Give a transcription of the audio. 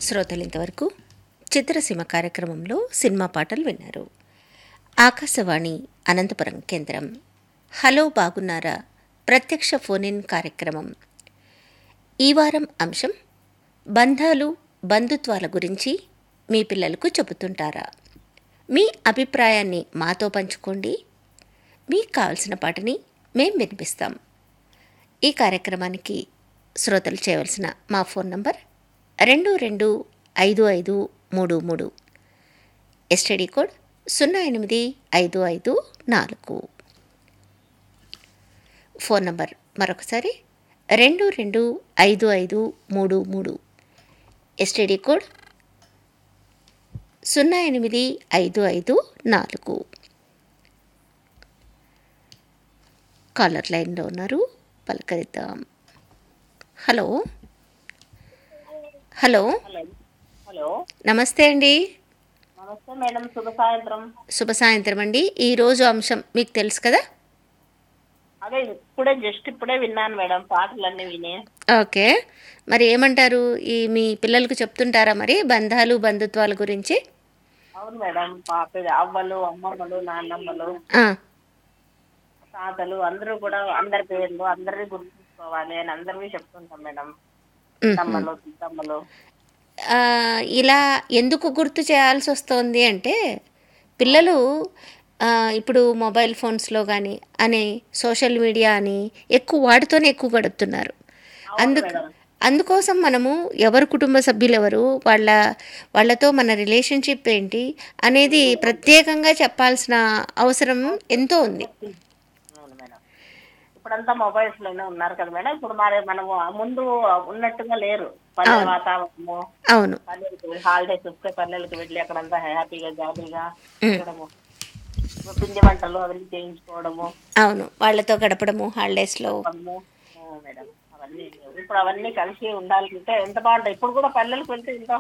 శ్రోతలు ఇంతవరకు చిత్రసీమ కార్యక్రమంలో సినిమా పాటలు విన్నారు ఆకాశవాణి అనంతపురం కేంద్రం హలో బాగున్నారా ప్రత్యక్ష ఫోన్ ఇన్ కార్యక్రమం ఈ వారం అంశం బంధాలు బంధుత్వాల గురించి మీ పిల్లలకు చెబుతుంటారా మీ అభిప్రాయాన్ని మాతో పంచుకోండి మీకు కావలసిన పాటని మేం వినిపిస్తాం ఈ కార్యక్రమానికి శ్రోతలు చేయవలసిన మా ఫోన్ నంబర్ రెండు రెండు ఐదు ఐదు మూడు మూడు ఎస్టీడీ కోడ్ సున్నా ఎనిమిది ఐదు ఐదు నాలుగు ఫోన్ నంబర్ మరొకసారి రెండు రెండు ఐదు ఐదు మూడు మూడు ఎస్టీడీ కోడ్ సున్నా ఎనిమిది ఐదు ఐదు నాలుగు కాలర్ లైన్లో ఉన్నారు పలకరిద్దాం హలో హలో హలో హలో నమస్తే అండి నమస్తే మేడం శుభ సాయంత్రం శుభ సాయంత్రం అండి ఈరోజు అంశం మీకు తెలుసు కదా అదే ఇప్పుడే జస్ట్ ఇప్పుడే విన్నాను మేడం పాటలన్నీ విని ఓకే మరి ఏమంటారు ఈ మీ పిల్లలకు చెప్తుంటారా మరి బంధాలు బంధుత్వాల గురించి అవును మేడం పాప అవ్వలు అమ్మమ్మలు నాన్నమ్మలు ఆ, తాతలు అందరూ కూడా అందరి పేర్లు అందరినీ గుర్తుంచుకోవాలి అని అందరివి చెప్తుంటాం మేడం మ్మ్. తమ్మలు తమ్మలు ఆ, ఇలా ఎందుకు గుర్తు చేయాల్సి వస్తుంది అంటే పిల్లలు ఆ, ఇప్పుడు మొబైల్ ఫోన్స్లో కానీ అని సోషల్ మీడియా అని ఎక్కువ వాటితోనే ఎక్కువ గడుపుతున్నారు అందుకు మేడం. అందుకోసం మనము ఎవరు కుటుంబ సభ్యులు ఎవరు వాళ్ళ వాళ్ళతో మన రిలేషన్షిప్ ఏంటి అనేది ప్రత్యేకంగా చెప్పాల్సిన అవసరం ఎంతో ఉంది అవును మేడం ఇప్పుడంతా మొబైల్స్ లోనే ఉన్నారు కదా మేడం ఇప్పుడు మరి మనము ముందు ఉన్నట్టుగా లేరు పల్లె వాతావరణము అవును పల్లెలకి హాలిడేస్ వస్తే పల్లెలకి వెళ్ళి అక్కడంతా హ్యాపీగా జాలీగా ఉండడము పిండి వంటలు అవన్నీ చేయించుకోవడము అవును వాళ్ళతో గడపడము హాలిడేస్లో అమ్మో, ఓ మేడం అవన్నీ ఇప్పుడు అవన్నీ కలిసి ఉండాలంటే ఎంత బాగుంటాయి ఇప్పుడు కూడా పల్లెలకు వెళ్తే ఎంతో